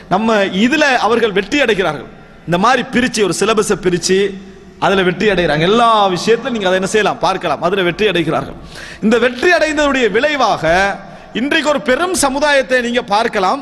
நம்ம இதுல அவர்கள் வெற்றி அடைகிறார்கள் இந்த மாதிரி பிரிச்சு ஒரு சிலபஸை பிரிச்சு அதுல வெற்றி அடைகிறாங்க எல்லா விஷயத்திலும் நீங்க அதை என்ன செய்யலாம் பார்க்கலாம் அதுல வெற்றி அடைகிறார்கள் இந்த வெற்றி அடைந்ததுடைய விளைவாக இன்றைக்கு ஒரு பெரும் சமுதாயத்தை நீங்க பார்க்கலாம்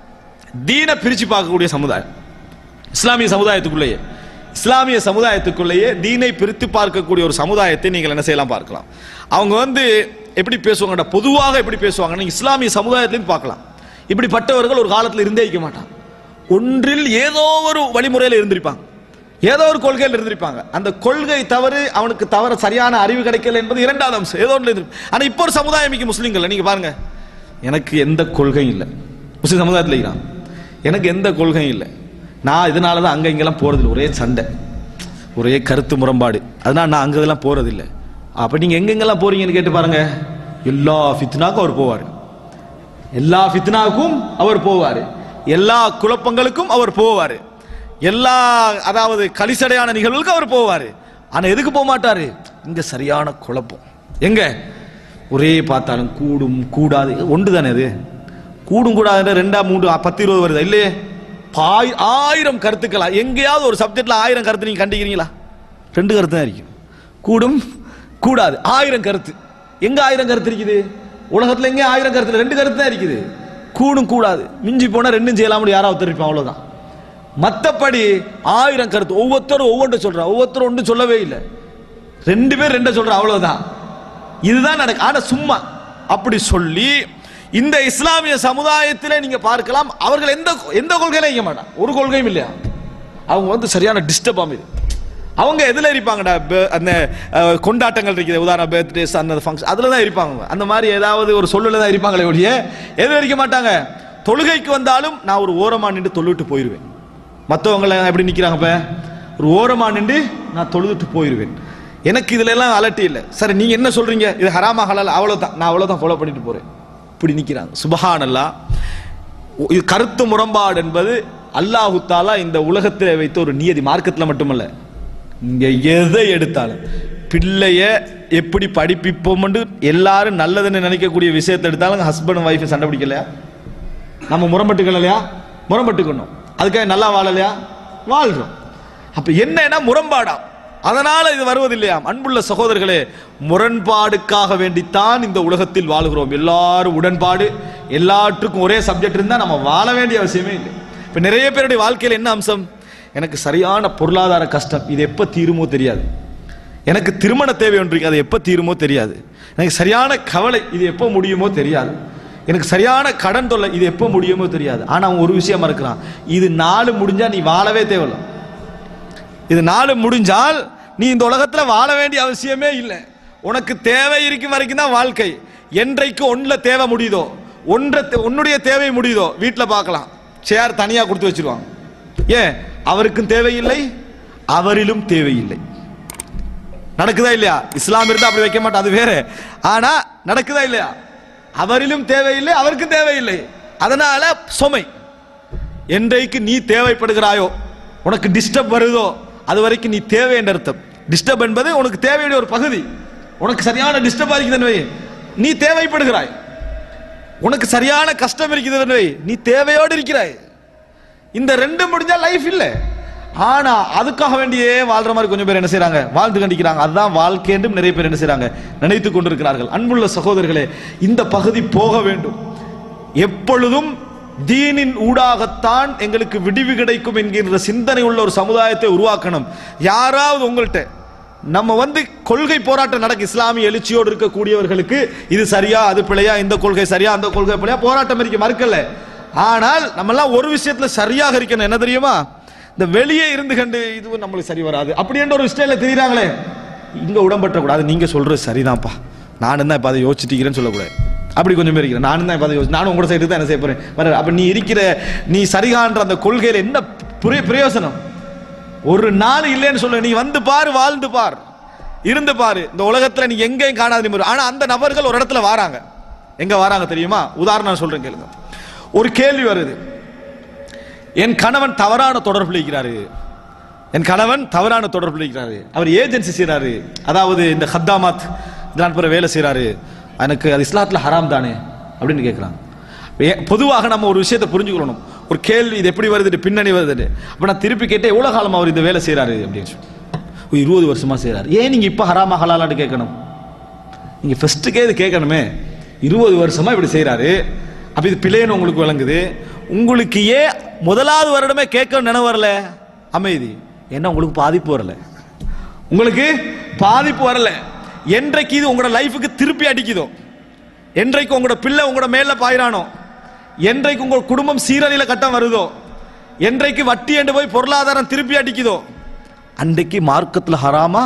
தீன பிரிச்சு பார்க்கக்கூடிய சமுதாயம் இஸ்லாமிய சமுதாயத்துக்குள்ளேயே இஸ்லாமிய சமுதாயத்துக்குள்ளேயே தீனை பிரித்து பார்க்கக்கூடிய ஒரு சமுதாயத்தை நீங்கள் என்ன செய்யலாம் பார்க்கலாம் அவங்க வந்து எப்படி பேசுவாங்கடா பொதுவாக எப்படி பேசுவாங்க நீங்க இஸ்லாமிய சமுதாயத்திலையும் பார்க்கலாம் இப்படிப்பட்டவர்கள் ஒரு காலத்தில் இருந்தே இருக்க மாட்டான் ஒன்றில் ஏதோ ஒரு வழிமுறையில் இருந்திருப்பாங்க ஏதோ ஒரு கொள்கையில் இருந்திருப்பாங்க அந்த கொள்கை தவறு அவனுக்கு தவற சரியான அறிவு கிடைக்கல என்பது இரண்டாவது அம்சம் ஏதோ ஒன்று இருந்து ஆனா இப்போ ஒரு சமுதாயம் மிக்க முஸ்லீம்கள் நீங்க பாருங்க எனக்கு எந்த கொள்கையும் இல்லை முஸ்லீம் சமுதாயத்தில் இருக்கிறான் எனக்கு எந்த கொள்கையும் இல்லை நான் இதனால தான் அங்கே இங்கெல்லாம் போகிறதில்ல ஒரே சண்டை ஒரே கருத்து முரண்பாடு அதனால நான் அங்கே இதெல்லாம் போகிறதில்ல அப்போ நீங்கள் எங்கெங்கெல்லாம் போறீங்கன்னு கேட்டு பாருங்க எல்லா ஃபித்னாக்கும் அவர் போவார் எல்லா ஃபித்னாவுக்கும் அவர் போவார் எல்லா குழப்பங்களுக்கும் அவர் போவார் எல்லா அதாவது கலிசடையான நிகழ்வுகளுக்கும் அவர் போவார் ஆனா எதுக்கு போக மாட்டாரு இங்க சரியான குழப்பம் எங்க ஒரே பார்த்தாலும் கூடும் கூடாது ஒன்று தானே அது கூடும் கூடாது ரெண்டா மூன்று பத்து இருபது வருதா இல்லையே பாய் ஆயிரம் கருத்துக்களா எங்கேயாவது ஒரு சப்ஜெக்ட்ல ஆயிரம் கருத்து நீங்க கண்டிக்கிறீங்களா ரெண்டு கருத்து தான் இருக்கும் கூடும் கூடாது ஆயிரம் கருத்து எங்க ஆயிரம் கருத்து இருக்குது உலகத்துல எங்க ஆயிரம் கருத்து இல்ல, ரெண்டு கருத்து தான் இருக்குது கூடும் கூடாது மிஞ்சி போனா ரெண்டும் செய்யலாம்னு யாராவது தெரிவிப்பான் அவ்வளவுதான் மத்தபடி ஆயிரம் கருத்து ஒவ்வொருத்தரும் ஒவ்வொன்று சொல்றான் ஒவ்வொருத்தரும் ஒன்றும் சொல்லவே இல்லை ரெண்டு பேர் ரெண்ட சொல்ற அவ்வளவுதான் இதுதான் நடக்கு ஆனா சும்மா அப்படி சொல்லி இந்த இஸ்லாமிய சமுதாயத்திலே நீங்க பார்க்கலாம் அவர்கள் எந்த எந்த கொள்கையில இருக்க மாட்டான் ஒரு கொள்கையும் இல்லையா அவங்க வந்து சரியான டிஸ்டர்ப் ஆகுது அவங்க எதுல இருப்பாங்கடா பே- அந்த அஹ், கொண்டாட்டங்கள் இருக்குது உதாரண பர்த்டேஸ் அந்த ஃபங்க்ஷன் அதுல தான் இருப்பாங்க அவங்க. அந்த மாதிரி ஏதாவது ஒரு சொல்லுல தான் இருப்பாங்களே ஒழிய எதுல இருக்க மாட்டாங்க தொழுகைக்கு வந்தாலும் நான் ஒரு ஓரமா நின்று தொழுவிட்டு போயிடுவேன் மற்றவங்க எப்படி நிக்கிறாங்க இப்ப ஒரு ஓரமா நின்று நான் தொழுதுட்டு போயிடுவேன் எனக்கு இதுல எல்லாம் அலட்டி இல்லை சரி நீங்க என்ன சொல்றீங்க இது ஹராமா ஹலால் அவ்வளவுதான் நான் அவ்வளவுதான் ஃபாலோ பண்ணிட்டு போறேன் இப்படி நிக்கிறாங்க சுபஹானல்லா இது கருத்து முரண்பாடு என்பது அல்லாஹு தாலா இந்த உலகத்தில் வைத்த ஒரு நியதி மார்க்கத்தில் மட்டுமல்ல இங்க எதை எடுத்தாலும் பிள்ளைய எப்படி படிப்பிப்போம்னு எல்லாரும் நல்லதுன்னு நினைக்கக்கூடிய விஷயத்தை எடுத்தாலும் ஹஸ்பண்ட் ஒய்ஃப் சண்டை பிடிக்கலையா நம்ம முரம்பட்டுக்கல இல்லையா முரம்பட்டுக்கணும் அதுக்காக நல்லா வாழலையா வாழ்றோம் அப்ப என்னன்னா முரண்பாடா அதனால இது வருவதில்லையாம் அன்புள்ள சகோதரர்களே முரண்பாடுக்காக வேண்டித்தான் இந்த உலகத்தில் வாழுகிறோம் எல்லாரும் உடன்பாடு எல்லாற்றுக்கும் ஒரே சப்ஜெக்ட் இருந்தா நம்ம வாழ வேண்டிய அவசியமே இல்லை இப்ப நிறைய பேருடைய வாழ்க்கையில் என்ன அம்சம் எனக்கு சரியான பொருளாதார கஷ்டம் இது எப்ப தீருமோ தெரியாது எனக்கு திருமண தேவை ஒன்று இருக்கு, அது எப்போ தீருமோ தெரியாது எனக்கு சரியான கவலை இது எப்போ முடியுமோ தெரியாது எனக்கு சரியான கடன் தொல்லை இது எப்போ முடியுமோ தெரியாது ஆனால் அவன் ஒரு விஷயம் இருக்கிறான் இது நாலு முடிஞ்சா நீ வாழவே தேவையில்ல இது நாலு முடிஞ்சால் நீ இந்த உலகத்துல வாழ வேண்டிய அவசியமே இல்லை உனக்கு தேவை இருக்கும் வரைக்கும் தான் வாழ்க்கை என்றைக்கு ஒன்றுல தேவை முடியுதோ ஒன்றை உன்னுடைய தேவை முடியுதோ வீட்டில் பார்க்கலாம் சேர் தனியாக கொடுத்து வச்சிருவாங்க ஏன் அவருக்கும் தேவையில்லை அவரிலும் தேவையில்லை நடக்குதா இல்லையா இஸ்லாம் இருந்தா அப்படி வைக்க மாட்டோம் அது வேற ஆனா நடக்குதா இல்லையா அவரிலும் தேவையில்லை அவருக்கும் தேவையில்லை அதனால சுமை என்றைக்கு நீ தேவைப்படுகிறாயோ உனக்கு டிஸ்டர்ப் வருதோ அது வரைக்கும் நீ தேவை என்ற அர்த்தம் டிஸ்டர்ப் என்பது உனக்கு தேவையுடைய ஒரு பகுதி உனக்கு சரியான டிஸ்டர்ப் இருக்குதுன்னு வை, நீ தேவைப்படுகிறாய் உனக்கு சரியான கஷ்டம் இருக்குதுன்னு வை, நீ தேவையோடு இருக்கிறாய் இந்த ரெண்டு முடிஞ்சா லைஃப் இல்ல ஆனா அதுக்காக வேண்டியே வாழ்ற மாதிரி கொஞ்சம் பேர் என்ன செய்றாங்க வாழ்ந்து கண்டிக்கிறாங்க அதுதான் வாழ்க்கை என்றும் நிறைய பேர் என்ன செய்றாங்க நினைத்து கொண்டிருக்கிறார்கள் அன்புள்ள சகோதரர்களே இந்த பகுதி போக வேண்டும் எப்பொழுதும் தீனின் ஊடாகத்தான் எங்களுக்கு விடிவு கிடைக்கும் என்கின்ற சிந்தனை உள்ள ஒரு சமுதாயத்தை உருவாக்கணும் யாராவது உங்கள்கிட்ட நம்ம வந்து கொள்கை போராட்டம் நடக்கு இஸ்லாமிய எழுச்சியோடு இருக்கக்கூடியவர்களுக்கு இது சரியா அது பிழையா இந்த கொள்கை சரியா அந்த கொள்கை பிழையா போராட்டம் இருக்க மறுக்கல ஆனால் நம்மெல்லாம் ஒரு விஷயத்துல சரியாக இருக்கணும் என்ன தெரியுமா இந்த வெளியே இருந்து கண்டு இது நம்மளுக்கு சரி வராது அப்படின்ற ஒரு ஸ்டைல தெரியுறாங்களே இங்க உடம்பற்ற கூடாது நீங்க சொல்றது சரிதான்ப்பா நானும் தான் இப்ப அதை யோசிச்சுக்கிறேன்னு சொல்லக்கூடாது அப்படி கொஞ்சம் பேர் இருக்கிறேன் நானும் தான் இப்ப அதை யோசி நானும் உங்களோட சைடு தான் என்ன செய்ய போறேன் வர அப்ப நீ இருக்கிற நீ சரிகான்ற அந்த கொள்கையில என்ன புரிய- பிரயோசனம் ஒரு நாள் இல்லைன்னு சொல்ல நீ வந்து பாரு வாழ்ந்து பார் இருந்து பாரு இந்த உலகத்துல நீ எங்கேயும் காணாத நிம்மதி ஆனா அந்த நபர்கள் ஒரு இடத்துல வராங்க எங்க வராங்க தெரியுமா உதாரணம் சொல்றேன் கேளுங்க ஒரு கேள்வி வருது என் கணவன் தவறான தொடர்பு இருக்கிறாரு என் கணவன் தவறான தொடர்பு இருக்கிறாரு அவர் ஏஜென்சி செய்றாரு அதாவது இந்த ஹத்தாமாத் இதெல்லாம் பிற வேலை செய்றாரு எனக்கு அது இஸ்லாத்துல ஹராம் தானே அப்படின்னு கேட்குறாங்க பொதுவாக நம்ம ஒரு விஷயத்தை புரிஞ்சுக்கணும் ஒரு கேள்வி இது எப்படி வருது பின்னணி வருது அப்ப நான் திருப்பி கேட்டேன் எவ்வளவு காலம் அவர் இந்த வேலை செய்றாரு அப்படின்னு சொல்லி ஒரு இருபது வருஷமா செய்றாரு ஏன் நீங்க இப்ப ஹராமா ஹலாலான்னு கேட்கணும் நீங்க ஃபர்ஸ்ட்டுக்கே இது கேட்கணுமே இருபது வருஷமா இப்படி செய்றாரு அப்ப இது பிள்ளைன்னு உங்களுக்கு விளங்குது உங்களுக்கு ஏன் முதலாவது வருடமே கேட்க நினைவு வரல அமைதி என்ன உங்களுக்கு பாதிப்பு வரல உங்களுக்கு பாதிப்பு வரல என்றைக்கு இது உங்களோட லைஃபுக்கு திருப்பி அடிக்குதோ என்றைக்கு உங்களோட பிள்ளை உங்களோட மேல பாயிரானோ என்றைக்கு உங்க குடும்பம் சீரழில கட்டம் வருதோ என்றைக்கு வட்டி என்று போய் பொருளாதாரம் திருப்பி அடிக்குதோ அன்றைக்கு மார்க்கத்துல ஹராமா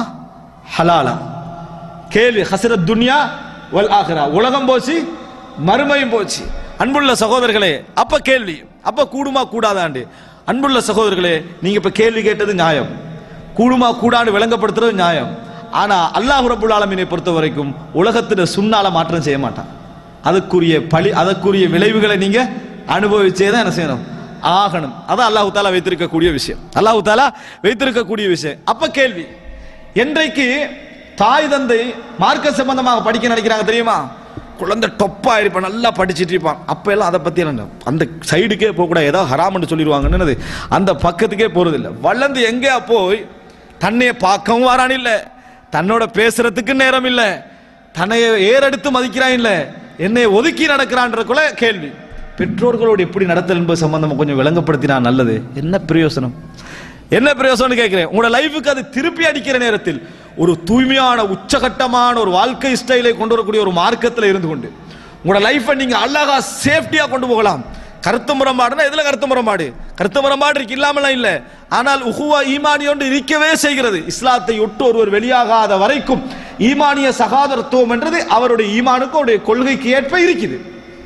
ஹலாலா கேள்வி ஹசரத் துன்யா வல் ஆஹிரா உலகம் போச்சு மறுமையும் போச்சு அன்புள்ள சகோதரர்களே அப்ப கேள்வி அப்ப கூடுமா கூடாதாண்டு அன்புள்ள சகோதரர்களே நீங்க இப்ப கேள்வி கேட்டது நியாயம் கூடுமா கூடான்னு விளங்கப்படுத்துறது நியாயம் ஆனா அல்லாஹ் ரபுல் ஆலமீனை பொறுத்த வரைக்கும் உலகத்துல சுண்ணால மாற்றம் செய்ய மாட்டான் அதுக்குரிய பழி அதற்குரிய விளைவுகளை நீங்க அனுபவிச்சே தான் என்ன செய்யணும் ஆகணும் அதான் அல்லாஹு தாலா வைத்திருக்கக்கூடிய விஷயம் அல்லாஹு தாலா வைத்திருக்கக்கூடிய விஷயம் அப்ப கேள்வி என்றைக்கு தாய் தந்தை மார்க்க சம்பந்தமாக படிக்க நினைக்கிறாங்க தெரியுமா குழந்தை டொப்பா இருப்பான் நல்லா படிச்சிட்டு இருப்பான் அப்ப எல்லாம் அதை பத்தி என்ன அந்த சைடுக்கே போக கூடாது ஏதோ ஹராம்னு சொல்லிடுவாங்கன்னு என்னது அந்த பக்கத்துக்கே போறது இல்ல வளர்ந்து எங்கேயா போய் தன்னைய பார்க்கவும் வரான் இல்ல தன்னோட பேசுறதுக்கு நேரம் இல்ல தன்னை ஏறெடுத்து மதிக்கிறான் இல்ல என்னை ஒதுக்கி நடக்கிறான்றக்குள்ள கேள்வி பெற்றோர்களோடு எப்படி நடத்தல் என்பது சம்பந்தமா கொஞ்சம் விளங்கப்படுத்தினா நல்லது என்ன பிரயோசனம் என்ன பிரயோசனம் கேட்கிறேன் உங்களோட லைஃபுக்கு அது திருப்பி அடிக்கிற நேரத்தில் ஒரு தூய்மையான உச்சகட்டமான ஒரு வாழ்க்கை ஸ்டைலை கொண்டு வரக்கூடிய ஒரு மார்க்கத்தில் இருந்து கொண்டு உங்களோட லைஃப்பை நீங்க அழகா சேஃப்டியா கொண்டு போகலாம் கருத்து முரண்பாடுனா எதுல கருத்து முரண்பாடு கருத்து முரண்பாடு இருக்கு இல்லாமலாம் இல்ல ஆனால் உஹுவா ஈமானி ஒன்று இருக்கவே செய்கிறது இஸ்லாத்தை ஒட்டு ஒருவர் வெளியாகாத வரைக்கும் ஈமானிய சகாதரத்துவம் என்றது அவருடைய ஈமானுக்கும் அவருடைய கொள்கைக்கு ஏற்ப இருக்குது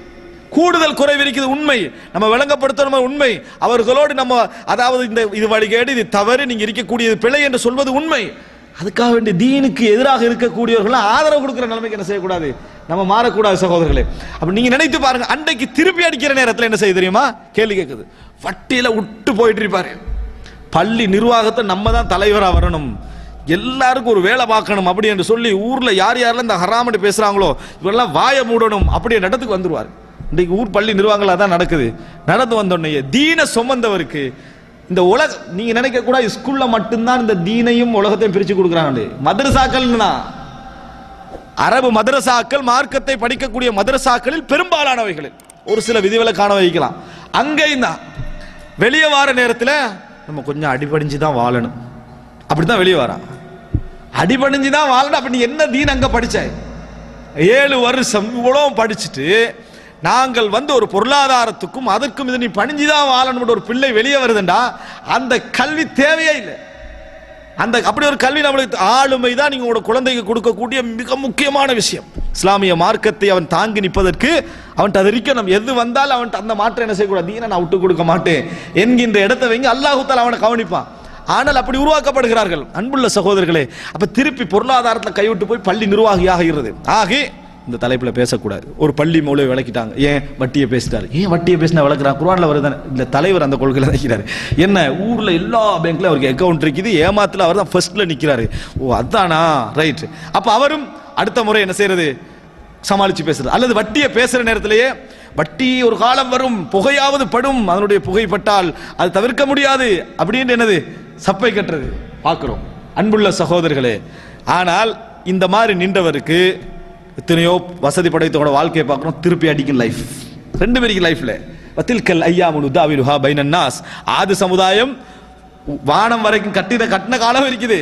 கூடுதல் குறைவு இருக்குது உண்மை நம்ம விளங்கப்படுத்தணும் உண்மை அவர்களோடு நம்ம அதாவது இந்த இது வழிகேடு இது தவறு நீங்க இருக்கக்கூடியது பிழை என்று சொல்வது உண்மை அதுக்காக வேண்டி தீனுக்கு எதிராக இருக்கக்கூடியவர்கள் ஆதரவு கொடுக்கிற நிலைமைக்கு என்ன செய்யக்கூடாது நம்ம மாறக்கூடாது சகோதரர்களே அப்ப நீங்க நினைத்து பாருங்க அன்றைக்கு திருப்பி அடிக்கிற நேரத்தில் என்ன செய்ய தெரியுமா கேள்வி கேட்குது வட்டியில விட்டு போயிட்டு இருப்பாரு பள்ளி நிர்வாகத்தை நம்ம தான் தலைவரா வரணும் எல்லாருக்கும் ஒரு வேலை பார்க்கணும் அப்படி என்று சொல்லி ஊர்ல யார் யாரெல்லாம் இந்த ஹராமட்டு பேசுறாங்களோ இவரெல்லாம் வாயை மூடணும் அப்படி இடத்துக்கு வந்துருவார் இன்றைக்கு ஊர் பள்ளி நிர்வாகங்கள் அதான் நடக்குது நடந்து வந்தோடனே தீன சுமந்தவருக்கு இந்த உலக நீங்க நினைக்க கூட ஸ்கூல்ல மட்டும்தான் இந்த தீனையும் உலகத்தையும் பிரிச்சு கொடுக்குறாங்க மதரசாக்கள்னா அரபு மதரசாக்கள் மார்க்கத்தை படிக்கக்கூடிய மதரசாக்களில் பெரும்பாலானவைகளில் ஒரு சில விதிவிலக்கான வைக்கலாம் அங்கேயும் தான் வெளியே வார நேரத்தில் நம்ம கொஞ்சம் அடிபடிஞ்சு தான் வாழணும் அப்படித்தான் வெளியே வரான் அடிபணிஞ்சு தான் வாழணும் அப்ப நீ என்ன தீன் அங்க படிச்ச ஏழு வருஷம் இவ்வளோ படிச்சுட்டு நாங்கள் வந்து ஒரு பொருளாதாரத்துக்கும் அதற்கும் இது நீ பணிஞ்சு தான் வாழணும் ஒரு பிள்ளை வெளியே வருதுண்டா அந்த கல்வி தேவையே இல்லை அந்த அப்படி ஒரு கல்வி நம்மளுக்கு ஆளுமை தான் நீங்க உங்களோட குழந்தைக்கு கொடுக்கக்கூடிய மிக முக்கியமான விஷயம் இஸ்லாமிய மார்க்கத்தை அவன் தாங்கி நிற்பதற்கு அவன்கிட்ட அது இருக்கணும் எது வந்தாலும் அவன்கிட்ட அந்த மாற்றம் என்ன செய்யக்கூடாது தீனை நான் விட்டு கொடுக்க மாட்டேன் என்கின்ற இடத்தை வைங்க அல்லாஹு தாலா அவனை கவனிப்பான் ஆனால் அப்படி உருவாக்கப்படுகிறார்கள் அன்புள்ள சகோதரர்களே அப்ப திருப்பி பொருளாதாரத்தில் கைவிட்டு போய் பள்ளி நிர்வாகியாக ஆகிறது ஆகி இந்த தலைப்புல பேசக்கூடாது ஒரு பள்ளி மூளை விளக்கிட்டாங்க ஏன் வட்டியை பேசிட்டாரு ஏன் வட்டியை பேசினா விளக்குறான் குர்ஆன்ல வருதானே இந்த தலைவர் அந்த கொள்கையில நிற்கிறாரு என்ன ஊர்ல எல்லா பேங்க்ல அவருக்கு அக்கவுண்ட் இருக்குது ஏமாத்துல அவர் தான் ஃபர்ஸ்ட்ல நிக்கிறாரு ஓ அதானா ரைட் அப்ப அவரும் அடுத்த முறை என்ன செய்யறது சமாளிச்சு பேசுறது அல்லது வட்டியை பேசுற நேரத்திலேயே வட்டி ஒரு காலம் வரும் புகையாவது படும் அதனுடைய புகை பட்டால் அது தவிர்க்க முடியாது அப்படின்னு என்னது சப்பை கட்டுறது பார்க்கிறோம் அன்புள்ள சகோதரர்களே ஆனால் இந்த மாதிரி நின்றவருக்கு எத்தனையோ வசதி படைத்தவங்களோட வாழ்க்கையை பார்க்குறோம் திருப்பி அடிக்கும் லைஃப் ரெண்டு பேருக்கு லைஃப்ல வத்தில்கல் ஐயா முனுதாவிலுஹா பைனன்னாஸ் ஆது சமுதாயம் வானம் வரைக்கும் கட்டின கட்டின காலம் இருக்குது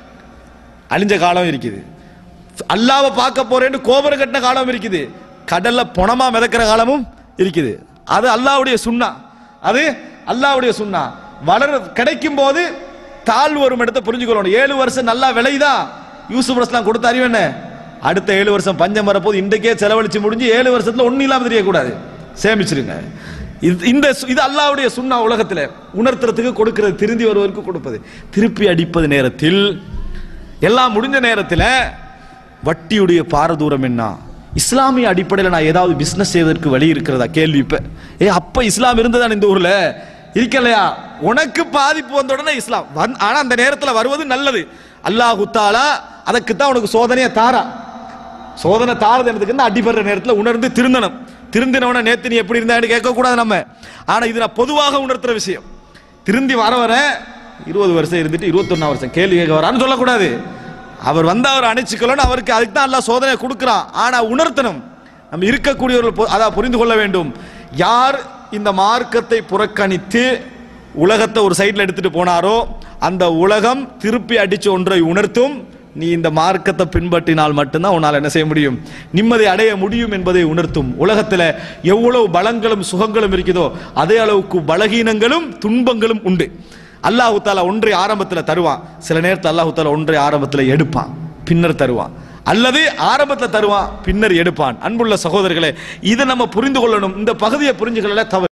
அழிஞ்ச காலம் இருக்குது அல்லாவை பார்க்க போறேன்னு கோபுரம் கட்டின காலம் இருக்குது கடல்ல பொணமா மிதக்கிற காலமும் இருக்குது அது அல்லாவுடைய சுண்ணா அது அல்லாவுடைய சுண்ணா வளர கிடைக்கும் போது தாழ்வு வரும் இடத்தை புரிஞ்சுக்கணும் ஏழு வருஷம் நல்லா விளையுதா யூசுப் ரஸ்லாம் கொடுத்த அறிவு என்ன அடுத்த ஏழு வருஷம் பஞ்சம் வரப்போது இன்றைக்கே செலவழிச்சு முடிஞ்சு ஏழு வருஷத்துல ஒன்னும் இல்லாம தெரியக்கூடாது சேமிச்சிருங்க இது- இந்த சு- இது அல்லாவுடைய சுண்ணா உலகத்துல உணர்த்துறதுக்கு கொடுக்கிறது திருந்தி வருவதற்கு கொடுப்பது திருப்பி அடிப்பது நேரத்தில் எல்லாம் முடிஞ்ச நேரத்தில் வட்டியுடைய பாரதூரம் என்ன இஸ்லாமிய அடிப்படையில் நான் ஏதாவது பிசினஸ் செய்வதற்கு வழி இருக்கிறதா கேள்வி இப்ப ஏ அப்ப இஸ்லாம் இருந்ததான் இந்த ஊர்ல இருக்கலையா உனக்கு பாதிப்பு வந்த உடனே இஸ்லாம் வந்- ஆனா அந்த நேரத்தில் வருவது நல்லது அல்லாஹு தாலா அதுக்கு தான் உனக்கு சோதனையை தாரா சோதனை தாரது எனக்கு அடிபடுற நேரத்தில் உணர்ந்து திருந்தணும் திருந்தினவன நேத்து நீ எப்படி இருந்தான்னு கேட்கக்கூடாது நம்ம ஆனா இது நான் பொதுவாக உணர்த்துற விஷயம் திருந்தி வர வர இருபது வருஷம் இருந்துட்டு இருபத்தொன்னா வருஷம் கேள்வி கேட்க வரான்னு சொல்லக்கூடாது அவர் வந்து அவர் அணைச்சிக்கலன்னு அவருக்கு அதுக்கு தான் எல்லாம் சோதனை கொடுக்குறான் ஆனா உணர்த்தணும் நம்ம இருக்கக்கூடியவர்கள் பொ- அதான் புரிந்து கொள்ள வேண்டும் யார் இந்த மார்க்கத்தை புறக்கணித்து உலகத்தை ஒரு சைடில் எடுத்துட்டு போனாரோ அந்த உலகம் திருப்பி அடிச்சு ஒன்றை உணர்த்தும் நீ இந்த மார்க்கத்தை பின்பற்றினால் மட்டும்தான் உன்னால் என்ன செய்ய முடியும் நிம்மதி அடைய முடியும் என்பதை உணர்த்தும் உலகத்தில் எவ்வளவு பலங்களும் சுகங்களும் இருக்குதோ அதே அளவுக்கு பலகீனங்களும் துன்பங்களும் உண்டு அல்லாஹு தாலா ஒன்றை ஆரம்பத்தில் தருவான் சில நேரத்தில் அல்லாஹு தாலா ஒன்றை ஆரம்பத்தில் எடுப்பான் பின்னர் தருவான் அல்லது ஆரம்பத்தில் தருவான் பின்னர் எடுப்பான் அன்புள்ள சகோதரர்களே இதை நம்ம புரிந்து கொள்ளணும் இந்த பகுதியை புரிஞ்சுக்கல தவறு